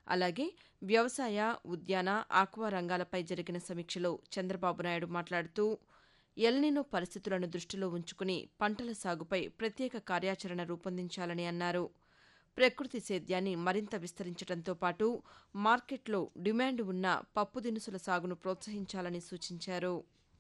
అలాగే వ్యవసాయ ఉద్యాన ఆక్వా రంగాలపై జరిగిన సమీక్షలో చంద్రబాబు నాయుడు మాట్లాడుతూ ఎల్నినో పరిస్థితులను దృష్టిలో ఉంచుకుని పంటల సాగుపై ప్రత్యేక కార్యాచరణ రూపొందించాలని అన్నారు ప్రకృతి సేద్యాన్ని మరింత విస్తరించడంతో పాటు మార్కెట్లో డిమాండ్ ఉన్న పప్పు దినుసుల సాగును ప్రోత్సహించాలని సూచించారు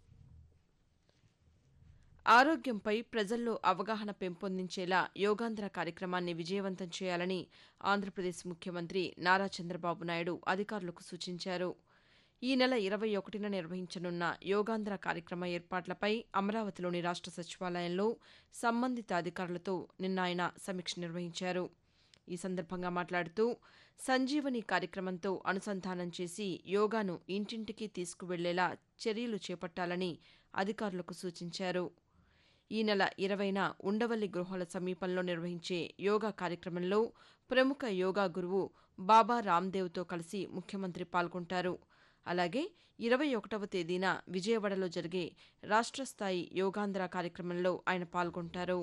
ఆరోగ్యంపై ప్రజల్లో అవగాహన పెంపొందించేలా యోగాంధ్ర కార్యక్రమాన్ని విజయవంతం చేయాలని ఆంధ్రప్రదేశ్ ముఖ్యమంత్రి నారా చంద్రబాబు నాయుడు అధికారులకు సూచించారు ఈ నెల ఇరవై ఒకటిన నిర్వహించనున్న యోగాంధ్ర కార్యక్రమ ఏర్పాట్లపై అమరావతిలోని రాష్ట సచివాలయంలో సంబంధిత అధికారులతో నిన్న ఆయన సమీక్ష నిర్వహించారు ఈ సందర్భంగా మాట్లాడుతూ సంజీవని కార్యక్రమంతో అనుసంధానం చేసి యోగాను ఇంటింటికి తీసుకువెళ్లేలా చర్యలు చేపట్టాలని అధికారులకు సూచించారు ఈ నెల ఇరవైన ఉండవల్లి గృహాల సమీపంలో నిర్వహించే యోగా కార్యక్రమంలో ప్రముఖ యోగా గురువు బాబా రామ్దేవ్తో కలిసి ముఖ్యమంత్రి పాల్గొంటారు అలాగే ఇరవై ఒకటవ తేదీన విజయవాడలో జరిగే రాష్ట్ర స్థాయి యోగాంధ్ర కార్యక్రమంలో ఆయన పాల్గొంటారు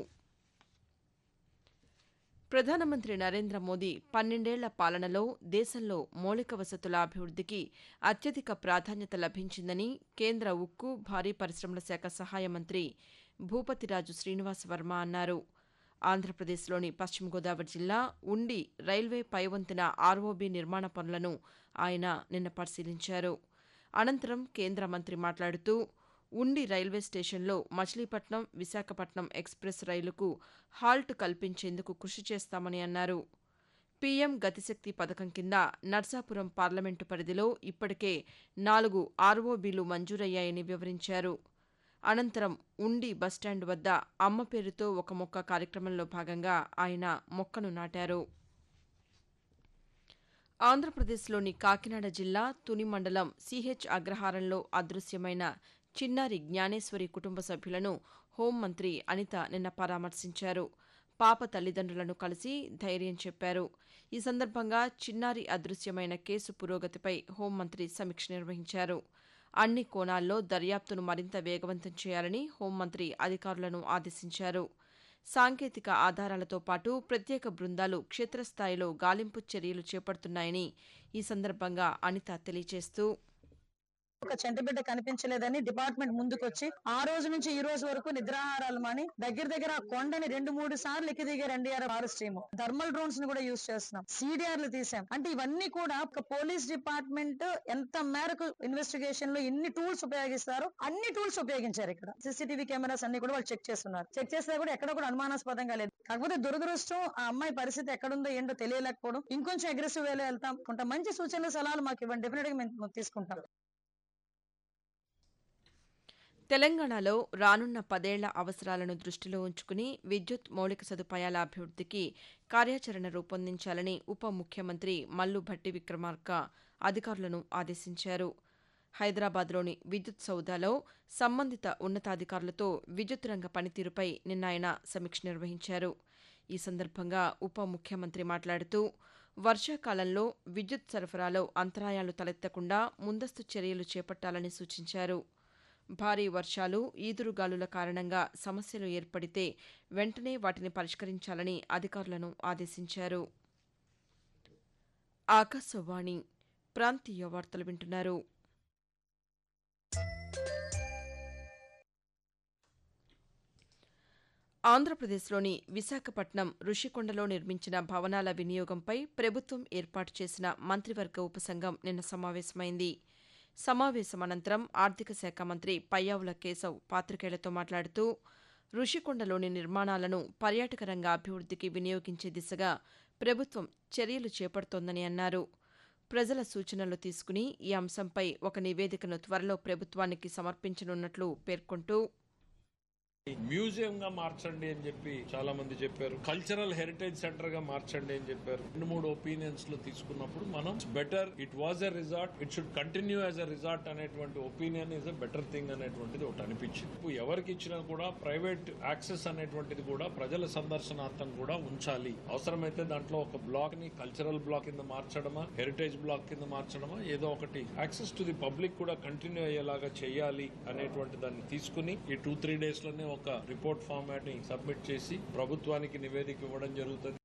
ప్రధానమంత్రి నరేంద్ర మోదీ పన్నెండేళ్ల పాలనలో దేశంలో మౌలిక వసతుల అభివృద్దికి అత్యధిక ప్రాధాన్యత లభించిందని కేంద్ర ఉక్కు భారీ పరిశ్రమల శాఖ సహాయ మంత్రి భూపతిరాజు శ్రీనివాస్ వర్మ అన్నారు ఆంధ్రప్రదేశ్లోని పశ్చిమ గోదావరి జిల్లా ఉండి రైల్వే పైవంతెన ఆర్ఓబీ నిర్మాణ పనులను ఆయన నిన్న పరిశీలించారు అనంతరం కేంద్ర మంత్రి మాట్లాడుతూ ఉండి రైల్వే స్టేషన్లో మచిలీపట్నం విశాఖపట్నం ఎక్స్ప్రెస్ రైలుకు హాల్ట్ కల్పించేందుకు కృషి చేస్తామని అన్నారు పీఎం గతిశక్తి పథకం కింద నర్సాపురం పార్లమెంటు పరిధిలో ఇప్పటికే నాలుగు ఆర్ఓబీలు మంజూరయ్యాయని వివరించారు అనంతరం ఉండి బస్టాండ్ వద్ద అమ్మ పేరుతో ఒక మొక్క కార్యక్రమంలో భాగంగా ఆయన మొక్కను నాటారు ఆంధ్రప్రదేశ్లోని కాకినాడ జిల్లా తుని మండలం సిహెచ్ అగ్రహారంలో అదృశ్యమైన చిన్నారి జ్ఞానేశ్వరి కుటుంబ సభ్యులను హోంమంత్రి అనిత నిన్న పరామర్శించారు పాప తల్లిదండ్రులను కలిసి ధైర్యం చెప్పారు ఈ సందర్భంగా చిన్నారి అదృశ్యమైన కేసు పురోగతిపై హోంమంత్రి సమీక్ష నిర్వహించారు అన్ని కోణాల్లో దర్యాప్తును మరింత వేగవంతం చేయాలని హోంమంత్రి అధికారులను ఆదేశించారు సాంకేతిక ఆధారాలతో పాటు ప్రత్యేక బృందాలు క్షేత్రస్థాయిలో గాలింపు చర్యలు చేపడుతున్నాయని ఈ సందర్భంగా అనిత తెలియజేస్తూ ఒక చంటిబిడ్డ కనిపించలేదని డిపార్ట్మెంట్ ముందుకు వచ్చి ఆ రోజు నుంచి ఈ రోజు వరకు నిద్రాహారాలు మాని దగ్గర దగ్గర ఆ కొండని రెండు మూడు సార్లు ఎక్కి దిగారు NTR forest team thermal drones ని కూడా యూజ్ చేస్తున్నాం సిడిఆర్లు తీసాం అంటే ఇవన్నీ కూడా ఒక పోలీస్ డిపార్ట్మెంట్ ఎంత మేరకు ఇన్వెస్టిగేషన్ లో ఎన్ని టూల్స్ ఉపయోగిస్తారో అన్ని టూల్స్ ఉపయోగించారు ఇక్కడ సీసీటీవీ కెమెరాస్ అన్ని కూడా వాళ్ళు చెక్ చేస్తున్నారు చెక్ చేస్తే కూడా ఎక్కడ కూడా అనుమానాస్పదంగా లేదు కాకపోతే దురదృష్టం ఆ అమ్మాయి పరిస్థితి ఎక్కడుందో ఏంటో తెలియలేకపోవడం ఇంకొంచెం అగ్రెసివ్ వేలో వెళ్తాం కొంత మంచి సూచనలు సలహాలు మాకు ఇవ్వండి డెఫినెట్ గా మేము తీసుకుంటాం తెలంగాణలో రానున్న పదేళ్ల అవసరాలను దృష్టిలో ఉంచుకుని విద్యుత్ మౌలిక సదుపాయాల అభివృద్దికి కార్యాచరణ రూపొందించాలని ఉప ముఖ్యమంత్రి మల్లు భట్టి విక్రమార్క అధికారులను ఆదేశించారు హైదరాబాద్లోని విద్యుత్ సౌదాలో సంబంధిత ఉన్నతాధికారులతో విద్యుత్ రంగ పనితీరుపై నిన్న ఆయన సమీక్ష నిర్వహించారు ఈ సందర్భంగా ఉప ముఖ్యమంత్రి మాట్లాడుతూ వర్షాకాలంలో విద్యుత్ సరఫరాలో అంతరాయాలు తలెత్తకుండా ముందస్తు చర్యలు చేపట్టాలని సూచించారు భారీ వర్షాలు ఈదురుగాలుల కారణంగా సమస్యలు ఏర్పడితే వెంటనే వాటిని పరిష్కరించాలని అధికారులను ఆదేశించారు ఆకాశవాణి ప్రాంతీయ వార్తలు వింటున్నారు ఆంధ్రప్రదేశ్లోని విశాఖపట్నం ఋషికొండలో నిర్మించిన భవనాల వినియోగంపై ప్రభుత్వం ఏర్పాటు చేసిన మంత్రివర్గ ఉపసంఘం నిన్న సమావేశమైంది సమావేశం అనంతరం ఆర్థిక శాఖ మంత్రి పయ్యావుల కేశవ్ పాతికేయులతో మాట్లాడుతూ ఋషికొండలోని నిర్మాణాలను పర్యాటక రంగ అభివృద్దికి వినియోగించే దిశగా ప్రభుత్వం చర్యలు చేపడుతోందని అన్నారు ప్రజల సూచనలు తీసుకుని ఈ అంశంపై ఒక నివేదికను త్వరలో ప్రభుత్వానికి సమర్పించనున్నట్లు పేర్కొంటూ మ్యూజియం గా మార్చండి అని చెప్పి చాలా మంది చెప్పారు కల్చరల్ హెరిటేజ్ సెంటర్ గా మార్చండి అని చెప్పారు రెండు మూడు ఒపీనియన్స్ లో తీసుకున్నప్పుడు మనం better it was a resort it should continue as a resort అనేటువంటి opinion is a better thing అనేటువంటిది ఒకటి అనిపించింది ఇప్పుడు ఎవరికి ఇచ్చినా కూడా ప్రైవేట్ యాక్సెస్ అనేటువంటిది కూడా ప్రజల సందర్శనార్థం కూడా ఉంచాలి అవసరమైతే దాంట్లో ఒక బ్లాక్ ని కల్చరల్ బ్లాక్ కింద మార్చడమా హెరిటేజ్ బ్లాక్ కింద మార్చడమా ఏదో ఒకటి యాక్సెస్ టు ది పబ్లిక్ కూడా కంటిన్యూ అయ్యేలాగా చేయాలి అనేటువంటి దాన్ని తీసుకుని ఈ టూ త్రీ డేస్ లోనే ఒక రిపోర్ట్ ఫార్మాట్ ని సబ్మిట్ చేసి ప్రభుత్వానికి నివేదిక ఇవ్వడం జరుగుతుంది